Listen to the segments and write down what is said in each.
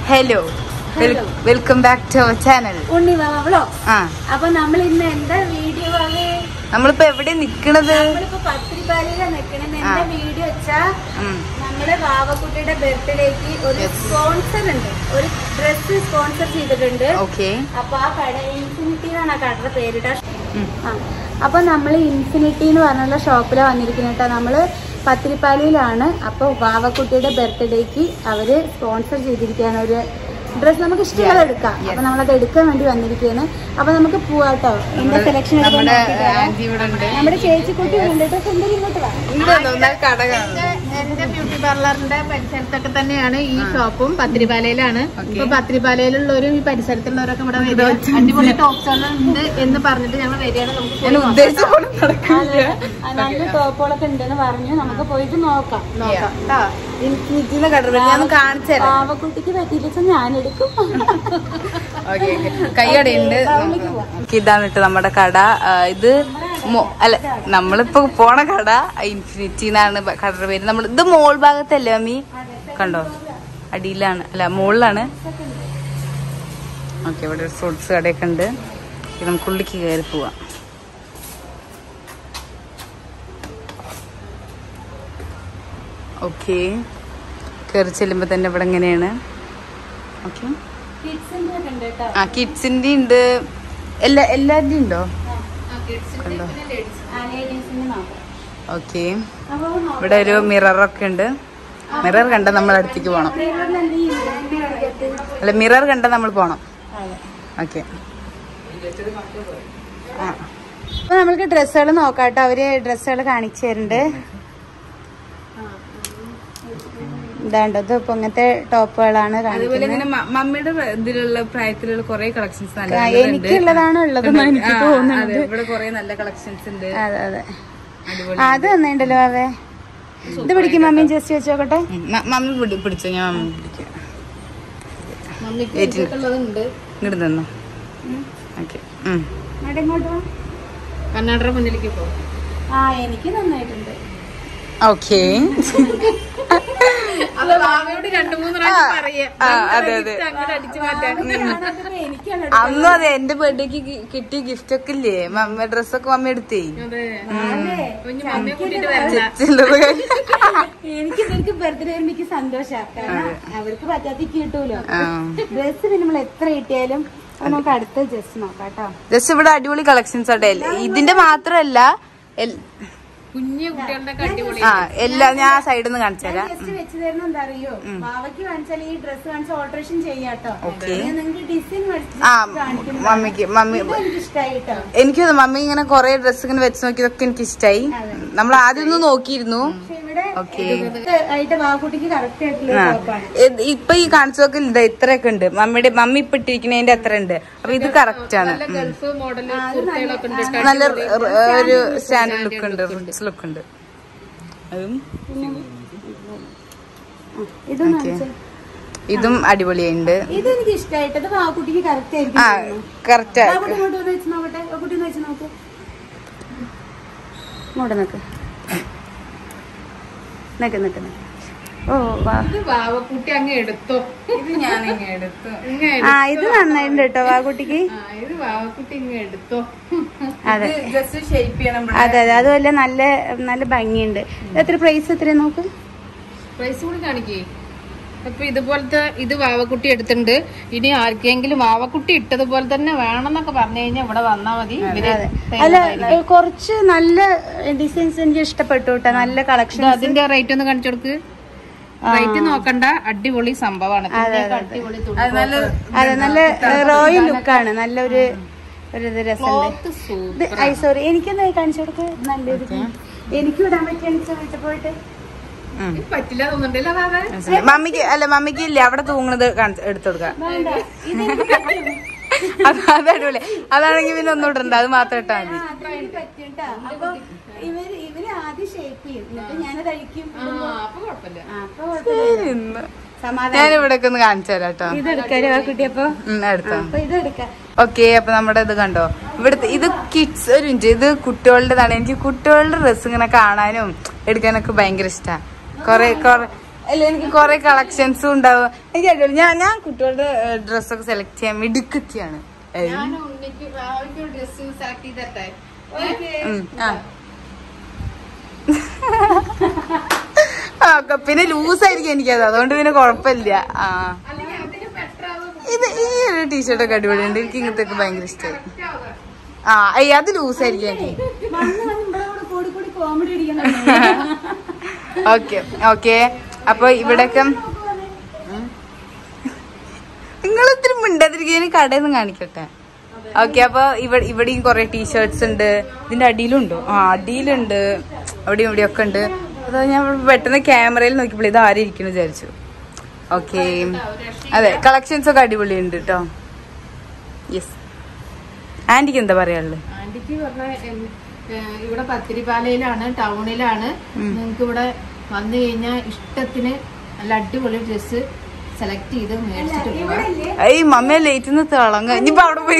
Hello welcome back to our channel Unni മാമളോ ആ അപ്പൊ നമ്മൾ ഇന്ന് എന്താ വീഡിയോ ആണ് നമ്മളിപ്പോ എവിടെ നിക്കണത് നമ്മളിപ്പോ പത്തിരിപ്പാലിയില നിക്കണത് എന്താ വീഡിയോ വെച്ചാ ഉം. നമ്മുടെ വാവക്കുട്ടിയുടെ ബർത്ത്ഡേക്ക് ഒരു Yes. സ്പോൺസർ ഉണ്ട് ഒരു ഡ്രസ് സ്പോൺസർ ചെയ്തിട്ടുണ്ട് ഓക്കെ അപ്പൊ ആ കട ഇൻഫിനിറ്റി എന്നാണ് ആ കടയുടെ പേരിട്ട ആ അപ്പൊ നമ്മൾ ഇൻഫിനിറ്റി എന്ന് പറഞ്ഞുള്ള ഷോപ്പിലാണ് വന്നിരിക്കുന്നത് കേട്ടോ നമ്മള് പത്തിരിപ്പാലിയിലാണ് അപ്പൊ വാവക്കുട്ടിയുടെ ബർത്ത്ഡേക്ക് അവര് സ്പോൺസർ ചെയ്തിരിക്കുകയാണ് ഒരു ഡ്രസ് നമുക്ക് ഇഷ്ടമുള്ളത് എടുക്കാം അപ്പൊ നമ്മളത് എടുക്കാൻ വേണ്ടി വന്നിരിക്കുകയാണ് അപ്പൊ നമുക്ക് പോവാട്ടോ എന്താ സെലക്ഷൻ നമ്മുടെ ആന്റി ഇവിടെ ഉണ്ട് നമ്മുടെ ചേച്ചിക്കുട്ടി കണ്ടിട്ട് സുന്ദരി ഇങ്ങോട്ട് വാ ഇവിടെ വന്നോ, എന്നാൽ കട കാണുന്നു എന്റെ ബ്യൂട്ടി പാർലറിന്റെ പരിസരത്തൊക്കെ തന്നെയാണ് ഈ ഷോപ്പും പത്രിപാലയിലാണ് ഇപ്പൊ പത്രിപാലയിലുള്ളവരും ഈ പരിസരത്തുള്ളവരൊക്കെ ഇവിടെ വരിക അടിപൊളി ടോപ്സുകളുണ്ട് എന്ന് പറഞ്ഞിട്ട് ഞങ്ങൾ വരികയാണ് നമുക്ക് ഞാൻ ഉദ്ദേശിച്ച പോലെ നടക്കില്ല ആ, നല്ല ടോപ്പുകളൊക്കെ ഉണ്ടെന്ന് പറഞ്ഞു നമുക്ക് പോയിട്ട് നോക്കാം നോക്കാം ട്ടാ. ഇൻഫിനിറ്റിന്ന് കട വരും. ഞാൻ കാണിച്ചു തരാം പാവക്കുട്ടിക്ക് പറ്റിയില്ല ഞാൻ എടുക്കും ഓക്കെ കൈയടയുണ്ട് ഇതാണ് കേട്ടോ നമ്മുടെ കട ആ, ഇത് മോ- അല്ല നമ്മളിപ്പോ പോണ കട ഇൻഫിനിറ്റി എന്നാണ് ബ- കടയുടെ പേര് നമ്മൾ ഇത് മോൾ ഭാഗത്തല്ലേ മമ്മി കണ്ടോ അടിയിലാണ് അല്ല മുകളിലാണ് ഓക്കെ ഇവിടെ ഒരു ഫ്രൂട്ട്സ് കടയൊക്കെ ഉണ്ട് ഇത് നമുക്ക് ഉള്ളിക്ക് കയറി പോവാം ഓക്കെ കയറി ചെല്ലുമ്പോൾ തന്നെ ഇവിടെ എങ്ങനെയാണ് ഓക്കെ കിഡ്സിന്റെ ഒക്കെ ഉണ്ട് കേട്ടോ ആ കിഡ്സിന്റെ ഉണ്ട് എല്ലാ എല്ലാരുടെയും ഉണ്ടോ കണ്ടോ ആ ലേഡീസിന്റെ നോക്കാം ഓക്കെ അപ്പൊ നോക്കാം. ഇവിടെ ഒരു മിററൊക്കെ ഉണ്ട് മിറർ കണ്ട നമ്മൾ അടുത്തേക്ക് പോണം മിററിൽ എന്ത് ചെയ്യുന്നത്? അല്ല മിറർ കണ്ട നമ്മൾ പോണം ഓക്കെ അപ്പൊ നമ്മൾക്ക് ഡ്രസ്സുകൾ നോക്കാട്ടോ അവര് ഡ്രസ്സുകൾ കാണിച്ചു തരുന്നുണ്ട് ഇതാണ്ടോ ഇത് ഇപ്പൊ ഇങ്ങനത്തെ ടോപ്പുകളാണ് അതുപോലെ കാണിക്കുന്നത് ഇങ്ങനെ മ- മമ്മിയുടെ ഇതിലുള്ള പ്രായത്തിലുള്ള കുറെ കളക്ഷൻസ് ആ, എനിക്കുള്ളതാണ് ഉള്ളതെന്ന് എനിക്ക് തോന്നുന്നത് ഇവിടെ കുറെ നല്ല കളക്ഷൻസ് ഉണ്ട് അതെ അതെ അടിപൊളി ആ, അത് തന്നിണ്ടല്ലോ അവേ ഇത് പിടിക്കും മമ്മി ജസ്റ്റ് വെച്ച് നോക്കട്ടെ ഉം, മ- മമ്മി പിടി- പിടിച്ചോ ഞാൻ മമ്മി പിടിക്കാം മമ്മിക്ക് ഏറ്റിന്. ഇതൊക്കെയുള്ളതുണ്ട് ഇങ്ങോട്ട് തന്നോ ഓക്കെ അവിടെ ഇങ്ങോട്ട് വാ. കണ്ണാടയുടെ മുന്നിലേക്ക് പോകും ആ എനിക്ക് നന്നായിട്ടുണ്ട് ഓക്കെ അത് മാമയോട് രണ്ടു മൂന്ന് പ്രാവശ്യം പറയാം ആ, അതെ അതെ അങ്ങോട്ട് അടിച്ചു മാറ്റാൻ എനിക്കാണ് അന്നും അതെ എന്റെ ബർത്ത്ഡേക്ക് കിട്ടിയ ഗിഫ്റ്റ് ഒക്കെ ഇല്ലേ മമ്മ ഡ്രസ്സൊക്കെ മമ്മി എടുത്തേ അതെ അപ്പൊ ഇനി മമ്മിയെ കൂട്ടിട്ട് വരണ്ട ചില്ലറ കൈ- എനിക്ക് ഇവർക്ക് ബർത്ത്ഡേ എനിക്ക് സന്തോഷമാണ് കാരണം അവർക്ക് പറ്റാത്ത കിട്ടൂലോ ആ. ഡ്രസ് പിന്നെ നമ്മൾ എത്ര കിട്ടിയാലും അത് നമുക്ക് അടുത്ത ജസ്റ്റ് നോക്കാം കേട്ടോ ജസ്റ്റ് ഇവിടെ അടിപൊളി കളക്ഷൻസ് ആട്ടെ ഇതിന്റെ മാത്രല്ല എൽ- കുഞ്ഞു കുട്ടികളുടെ ഒക്കെ അടിപൊളി ആ എല്ലാം ഞാൻ ആ സൈഡിൽ നിന്ന് കാണിച്ചു തരാം ജസ്റ്റ് വെച്ച് തരുന്ന എന്താ അറിയോ ബാവയ്ക്ക് കാണിച്ചാൽ ഈ ഡ്രസ് കാണിച്ച് ഓൾട്രേഷൻ ചെയ്യാട്ടോ Okay. ഞാൻ നിങ്ങൾക്ക് ഡിസൈൻ ആ മമ്മിക്ക് മമ്മി എനിക്ക് ഇഷ്ടമായി കേട്ടോ എനിക്ക് മമ്മി ഇങ്ങനെ കൊറേ ഡ്രസ് ഇങ്ങനെ വെച്ച് നോക്കിയതൊക്കെ എനിക്ക് ഇഷ്ടായി നമ്മൾ ആദ്യം ഒന്ന് നോക്കിയിരുന്നു പക്ഷെ ഇവിടെ ഓക്കെ ഇത് ആയിട്ട് ബാവക്കുട്ടിക്ക് കറക്റ്റ് ആയിട്ടുള്ള ടോപ്പാണ് ഇത് ഇപ്പൊ ഈ കാണിച്ചതൊക്കെ ഇല്ല ഇത്രയൊക്കെ ഉണ്ട് മമ്മിയുടെ മമ്മി ഇപ്പൊ ഇട്ടിരിക്കുന്നതിന്റെ അത്ര ഉണ്ട് അപ്പൊ ഇത് കറക്റ്റ് ആണ് ഉം. ഗൾഫ് മോഡല് കുർത്തകളൊക്കെ ഉണ്ട് നല്ല റ് റ് ഒരു സ്റ്റാൻഡേർഡ് ലുക്ക് ഉണ്ട് റിച്ച് ലുക്ക് ഉണ്ട് അതും ഇത് കാണിച്ചേ. ഇതും അടിപൊളിയുണ്ട് ഇത് എനിക്ക് ഇഷ്ടമായിട്ട് ഇത് ബാവക്കുട്ടിക്ക് കറക്റ്റ് ആയിരിക്കും ആ കറക്റ്റ് ബാവക്കുട്ടി ഇങ്ങോട്ട് വന്ന് വെച്ച് നോക്കട്ടെ ബാവക്കുട്ടി ഒന്ന് വെച്ച് നോക്ക് ഇങ്ങോട്ട് നിക്ക് നിക്ക് നിക്ക് നിക്ക് ഓ വാ ഇത് വാവക്കുട്ടി അങ്ങ് എടുത്തോ ഇത് ഞാൻ ഇങ്ങനെ എടുത്തു ഇങ്ങ് ആ ഇത് നന്നായിട്ടുണ്ട് കേട്ടോ ബാവക്കുട്ടിക്ക് ആ ഇത് വാവക്കുട്ടി ഇങ്ങ് എടുത്തോ അതെ ജസ്റ്റ് ഷേപ്പ് ചെയ്യണം അതെ അതെ അതുപോലെ നല്ല നല്ല ഭംഗിയുണ്ട് ഇത് എത്ര പ്രൈസ് എത്രയാ നോക്ക് പ്രൈസ് കൂടി കാണിക്കേ അപ്പൊ ഇതുപോലത്തെ ഇത് വാവക്കുട്ടി എടുത്തിട്ടുണ്ട് ഇനി ആർക്കെങ്കിലും വാവക്കുട്ടി ഇട്ടതുപോലെ തന്നെ വേണമെന്നൊക്കെ പറഞ്ഞു കഴിഞ്ഞാൽ ഇവിടെ വന്നാ മതി ഇവര് അല്ല ഏ, കുറച്ച് നല്ല ഡിസൈൻസ് എനിക്ക് ഇഷ്ടപ്പെട്ടു കേട്ടോ നല്ല കളക്ഷൻ ഇത് അതിന്റെ റേറ്റ് ഒന്ന് കാണിച്ചു കൊടുക്ക് റേറ്റ് നോക്കണ്ട അടിപൊളി സംഭവമാണ് ഇതിന്റെയൊക്കെ അടിപൊളി തുണി. അത് നല്ല അതെ നല്ല റോയൽ ലുക്കാണ് നല്ലൊരു ഒരു ഇത് രസമുണ്ട് Cloth super. ഇത് ഐ സോറി എനിക്കൊന്ന് കാണിച്ചു കൊടുക്ക് നല്ലൊരു എനിക്കും ഇടാൻ പറ്റിയ വീട്ടിൽ പോയിട്ട് ഇത് പറ്റില്ല തോന്നുന്നുണ്ടല്ലോ വാവ മമ്മിക്ക് അല്ല മമ്മിക്ക് ഇല്ല അവിടെ തൂങ്ങണത് കാണിച്ച് എടുത്തു കൊടുക്കാം വേണ്ട ഇതെനിക്ക് പറ്റും. അത് അത് അടിപൊളി അതാണെങ്കിൽ പിന്നെ ഒന്നും ഇടണ്ട അത് മാത്രം ഇട്ടാ മതി ആ, അതെനിക്ക് പറ്റും ട്ടാ. അപ്പൊ ഇവര് ഇവര് ആദ്യം ഷേപ്പ് ചെയ്യും എന്നിട്ട് ഞാനത് അഴിക്കും ആ അപ്പൊ കുഴപ്പമില്ല ആ, അപ്പൊ കുഴപ്പമില്ല. ഇന്ന് സമാധാനം ഞാൻ ഇവിടെ ഒക്കെ ഒന്ന് കാണിച്ചു തരാം കേട്ടോ ഇത് എടുക്കാലോ ആ കുട്ടിയപ്പോ എടുത്തോ അപ്പൊ ഇത് എടുക്കാം ഓക്കെ അപ്പൊ നമ്മുടെ ഇത് കണ്ടോ ഇവിടുത്തെ ഇത് കിഡ്സ് ഒരു മിനിറ്റ് ഇത് കുട്ടികളുടേതാണ് എനിക്ക് കുട്ടികളുടെ ഡ്രസ്സ് ഇങ്ങനെ കാണാനും എടുക്കാനൊക്കെ ഭയങ്കര ഇഷ്ടാ കൊറേ കൊറേ അല്ല എനിക്ക് കുറെ കളക്ഷൻസും ഉണ്ടാവും എനിക്ക് അടിപൊളി ഞാൻ ഞാൻ കുട്ടികളുടെ ഡ്രസ്സൊക്കെ സെലക്ട് ചെയ്യാൻ മിടുക്കത്തിയാണ് ഏയ്. ഞാൻ ഉണ്ണിക്ക് ഭാവിക്ക് ഡ്രസ് സെലക്ട് ചെയ്തിട്ടെ ഉം, ആ. ആ, ക- പിന്നെ ലൂസായിരിക്കും എനിക്കത് അതുകൊണ്ട് പിന്നെ കുഴപ്പമില്ല ആ അല്ലെങ്കിൽ അതിന് ബെറ്റർ ആവും ഇത് ഈ ഒരു ടീഷർട്ടൊക്കെ അടിപൊളിയുണ്ട് എനിക്ക് ഇങ്ങനത്തെ ഒക്കെ ഭയങ്കര ഇഷ്ടമായി ആ ഏയ് അത് ലൂസായിരിക്കും എനിക്ക് വന്ന് വന്ന് ഇവിടെ കൂടെ കൂടി കൂടി കോമഡി അടിക്കണം ഓക്കെ ഓക്കെ അപ്പൊ ഇവിടൊക്കെ നിങ്ങൾ ഇത്തിരി മിണ്ടാതിരിക്കാൻ കടയിൽ നിന്ന് കാണിക്കട്ടെ ഓക്കെ അപ്പൊ ഇവിടെ ഇവിടെയും കുറെ ടീഷർട്സ് ഉണ്ട് ഇതിന്റെ അടിയിലുണ്ടോ ആ അടിയിലുണ്ട് അവിടെയും ഇവിടെയും ഒക്കെ ഉണ്ട് അതാ ഞാൻ പെട്ടെന്ന് ക്യാമറയിൽ നോക്കിയപ്പോൾ ഇത് ആരും ഇരിക്കുന്നു വിചാരിച്ചു ഓക്കെ അതെ കളക്ഷൻസ് ഒക്കെ അടിപൊളിയുണ്ട് കേട്ടോ യെസ് ആന്റിക്ക് എന്താ പറയാനുള്ളത് ആന്റിക്ക് പറഞ്ഞ ഇവിടെ പത്തിരിപ്പാലയിലാണ് ടൗണിലാണ് നിങ്ങൾക്ക് ഇവിടെ വന്നു കഴിഞ്ഞാൽ ഇഷ്ടത്തിന് നല്ല അടിപൊളി ഡ്രസ്സ് സെലക്ട് ചെയ്ത് മേടിച്ചിട്ട് പോവാം ഏയ് മമ്മിയെ ലേറ്റ് നിന്ന് തിളങ്ങ ഇനിയിപ്പോ അവിടെ പോയി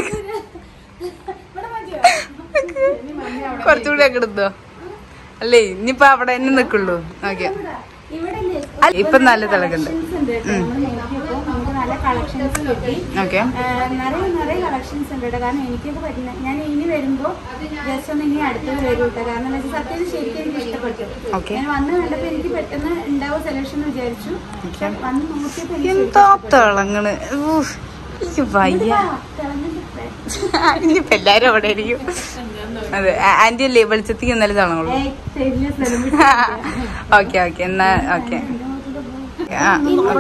കുറച്ചുകൂടി ഒക്കെ എടുത്തോ അല്ലേ ഇനിയിപ്പോ അവിടെ തന്നെ നിക്കുള്ളൂ ഓക്കെ ഇവിടെ ഇപ്പൊ നല്ല തിളക്കുണ്ട് ഉണ്ട് കേട്ടോ. നമ്മള് നോക്കിയപ്പോ നമുക്ക് നല്ല കളക്ഷൻസ് കിട്ടി ഓക്കെ ആ, നിറയെ നിറയെ കളക്ഷൻസ് ഉണ്ട് കേട്ടോ കാരണം എനിക്കൊക്കെ പറ്റുന്ന ഞാൻ ഇനി വരുമ്പോ ജസ്റ്റ് ഒന്ന് ഇനി അടുത്തത് വരും കേട്ടോ കാരണം എന്താ വെച്ചാൽ സത്യം ശരിക്കും എനിക്ക് ഇഷ്ടപ്പെട്ടു Okay. ഞാൻ വന്ന് കണ്ടപ്പോ എനിക്ക് പെട്ടെന്ന് ഉണ്ടാവും സെലക്ഷൻ എന്ന് വിചാരിച്ചു പക്ഷെ വന്ന് നോക്കിയപ്പോ എനിക്ക് എന്താ തിളങ്ങണ് ഊഫ്, എനിക്ക് വയ്യ ആ, തിളങ്ങുന്നുണ്ട്. ഇനിയിപ്പോ എല്ലാരും അവിടെ ആയിരിക്കും അതെ ആ- ആന്റി അല്ലേ വെളിച്ചത്തേക്ക് ഇന്നലെ തിളങ്ങുള്ളൂ ഏയ്, തരില്ല സ്ഥലം വിട്ട്. ഓക്കെ ഓക്കെ എന്നാ ഓക്കെ ആ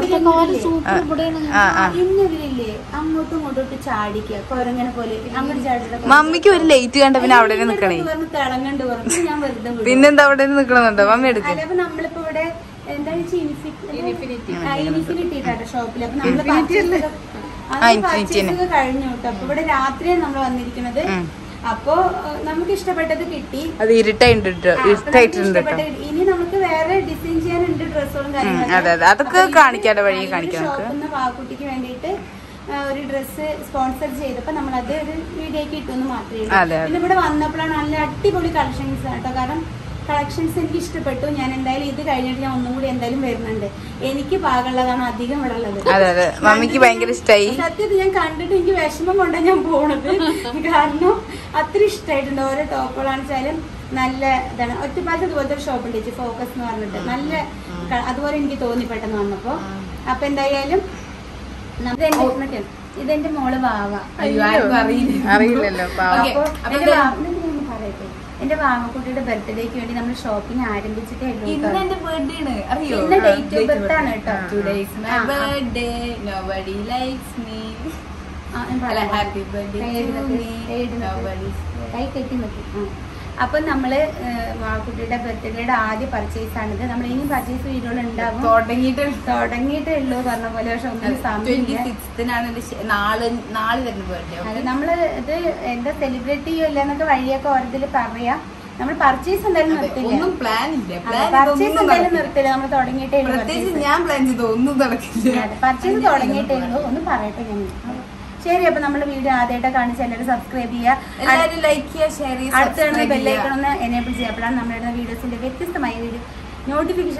ആ ആ ഇന്നിവരില്ലേ അങ്ങോട്ടും ഇങ്ങോട്ടും ഇട്ട് ചാടിക്കുക കൊരങ്ങനെ പോലെ അങ്ങോട്ട് ചാടിയിട്ട് മമ്മിക്ക് ഒരു ലേറ്റ് കണ്ട പിന്നെ അവിടെ തന്നെ നിക്കണേ പറഞ്ഞ് തിളങ്ങണ്ട് പറഞ്ഞു ഞാൻ വെറുതെ വിടും. പിന്നെന്താ അവിടെ തന്നെ നിക്കണമെന്നുണ്ടോ മമ്മി എടുക്ക് അല്ല അപ്പൊ നമ്മളിപ്പോ ഇവിടെ എന്താ ഇൻഫിനിറ്റി ഇൻഫിനിറ്റി ഷോപ്പിൽ അപ്പൊ നമ്മള് purchase ഒക്കെ- അത് ആ, Infinity purchase ഒക്കെ കഴിഞ്ഞു കേട്ടോ അപ്പൊ ഇവിടെ രാത്രിയാണ് നമ്മൾ വന്നിരിക്കുന്നത് ഉം. അപ്പൊ ഏഹ്, നമുക്ക് ഇഷ്ടപ്പെട്ടത് കിട്ടി അത് ഇരുട്ടായിട്ടുണ്ട് കേട്ടോ ആ, അപ്പൊ നമുക്ക് ഇരുട്ടായിട്ടുണ്ട് കേട്ടോ ഇഷ്ടപ്പെട്ടത് ഇനി നമുക്ക് വേറെ ഡിസൈൻ ചെയ്യാനുണ്ട് ഡ്രസ്സുകളും ഉം, അതെ, അതെ. അതൊക്കെ കാണിക്കാതെ വഴി കാണിക്കാം നമുക്ക്. ഷോപ്പിൽ പാക്കുട്ടിക്ക് വേണ്ടിയിട്ട് ആ, ഒരു ഡ്രസ്സ് സ്പോൺസർ ചെയ്തപ്പോ നമ്മൾ അത് ഒരു വീഡിയോക്ക് ഇട്ടെന്ന് മാത്രമേ ഉള്ളൂ. അതെ, അതെ. പിന്നെ ഇവിടെ വന്നപ്പോഴാണ് നല്ല അടിപൊളി കളക്ഷൻസ് കേട്ടോ കാരണം കളക്ഷൻസ് എനിക്ക് ഇഷ്ടപ്പെട്ടു ഞാൻ എന്തായാലും ഇത് കഴിഞ്ഞിട്ട് ഞാൻ ഒന്നും കൂടി എന്തായാലും വരുന്നുണ്ട് എനിക്ക് പാകമുള്ളതാണ് അധികം ഇവിടെ ഉള്ളത് അതെ അതെ മമ്മിക്ക് ഭയങ്കര ഇഷ്ടായി സത്യത്തിൽ ഞാൻ കണ്ടിട്ട് എനിക്ക് വിഷമം കൊണ്ടാണ് ഞാൻ പോണത് കാരണം അത്ര ഇഷ്ടമായിട്ടുണ്ട് ഓരോ ടോപ്പുകളാണെന്ന് വെച്ചാലും നല്ല ഇതാണ് ഒറ്റപ്പാലത്ത് ഇതുപോലത്തെ ഒരു ഷോപ്പ് ഉണ്ട് ഫോക്കസ് എന്ന് പറഞ്ഞിട്ട് നല്ല ക- അതുപോലെ എനിക്ക് തോന്നി പെട്ടെന്ന് വന്നപ്പോ അപ്പൊ എന്തായാലും നമ്മ- ഇതെന്റെ ഇതെന്റെ മോള് വാവ അറിയില്ലല്ലോ പാവം. അപ്പൊ എന്റെ വാ- ഇതെന്തിനാ ഞാൻ പറയട്ടെ എന്റെ വാമക്കുട്ടിയുടെ ബർത്ത്ഡേക്ക് വേണ്ടി നമ്മൾ ഷോപ്പിംഗ് ആരംഭിച്ചിട്ടേ ഉള്ളൂ കേട്ടോ. എന്റെ ബർത്ത്ഡേ ആണ് അറിയോ ഇന്ന് date of birth ആണ് കേട്ടോ. Today is my ആ, ആ. birthday. Nobody likes me. ആ, ഞാൻ അല്ല, പറയാം. happy birthday കൈ to എടുത്ത് me. കൈ എടുത്ത് Nobody കൈ കെട്ടി നോക്കി അപ്പൊ നമ്മള് വാക്കുട്ടിയുടെ ബർത്ത്ഡേയുടെ ആദ്യ പർച്ചേസ് ആണിത് നമ്മൾ ഇനി പർച്ചേസ് വീഡിയോകൾ ഉണ്ടാവും തുടങ്ങിയിട്ട് തുടങ്ങിയിട്ടേ ഉള്ളൂ പറഞ്ഞ പോലെ പക്ഷെ ഒന്നും ട്വന്റി സമയമില്ല സിക്സ്തിനാണ് നാളെ നാളെ വരുന്ന ബർത്ത്ഡേ അത് നമ്മള് ഇത് എന്താ സെലിബ്രേറ്റ് ചെയ്യില്ല എന്നൊക്കെ വഴിയൊക്കെ ഓരോതിൽ പറയാം നമ്മൾ പർച്ചേസ് എന്തായാലും നിർത്തില്ല ഒന്നും പ്ലാൻ ഇല്ല പ്ലാൻ പർച്ചേസ് എന്തായാലും നിർത്തില്ല നമ്മൾ തുടങ്ങിയിട്ടേ ഉള്ളൂ പ്രത്യേകിച്ച് purchase. ഞാൻ പ്ലാൻ ചെയ്തു ഒന്നും നടക്കില്ല പർച്ചേസ് തുടങ്ങിയിട്ടേ ഉള്ളൂ ഒന്ന് പറയട്ടെ ഞാൻ ശരി അപ്പൊ നമ്മുടെ വീഡിയോ ആദ്യമായിട്ട് കാണിച്ച് എല്ലാവരും സബ്സ്ക്രൈബ് ചെയ്യുക എല്ലാവരും ലൈക്ക് ചെയ്യുക ഷെയർ അടുത്ത ചെയ്യുക ബെല്ലൈക്കൺ ഒന്ന് എനേബിൾ ചെയ്യുക അപ്പോഴാണ് നമ്മുടെ വീഡിയോസിന്റെ വ്യത്യസ്തമായ വീഡിയോ നോട്ടിഫിക്കേഷൻ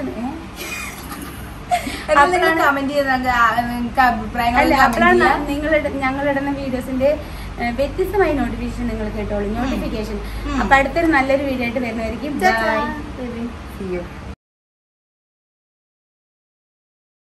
കമന്റ് ചെയ്ത് നിങ്ങൾക്ക് അഭിപ്രായങ്ങൾ അല്ല comment അപ്പോഴാണ് ചെയ്യാം. നിങ്ങളുടെ ഞങ്ങളിടുന്ന വീഡിയോസിന്റെ ഏഹ്, വ്യത്യസ്തമായ നോട്ടിഫിക്കേഷൻ നിങ്ങൾ കേട്ടോളൂ നോട്ടിഫിക്കേഷൻ അപ്പൊ അടുത്തൊരു നല്ലൊരു വീഡിയോ ആയിട്ട് വരുന്നതായിരിക്കും Ta-ta. Bye. See you.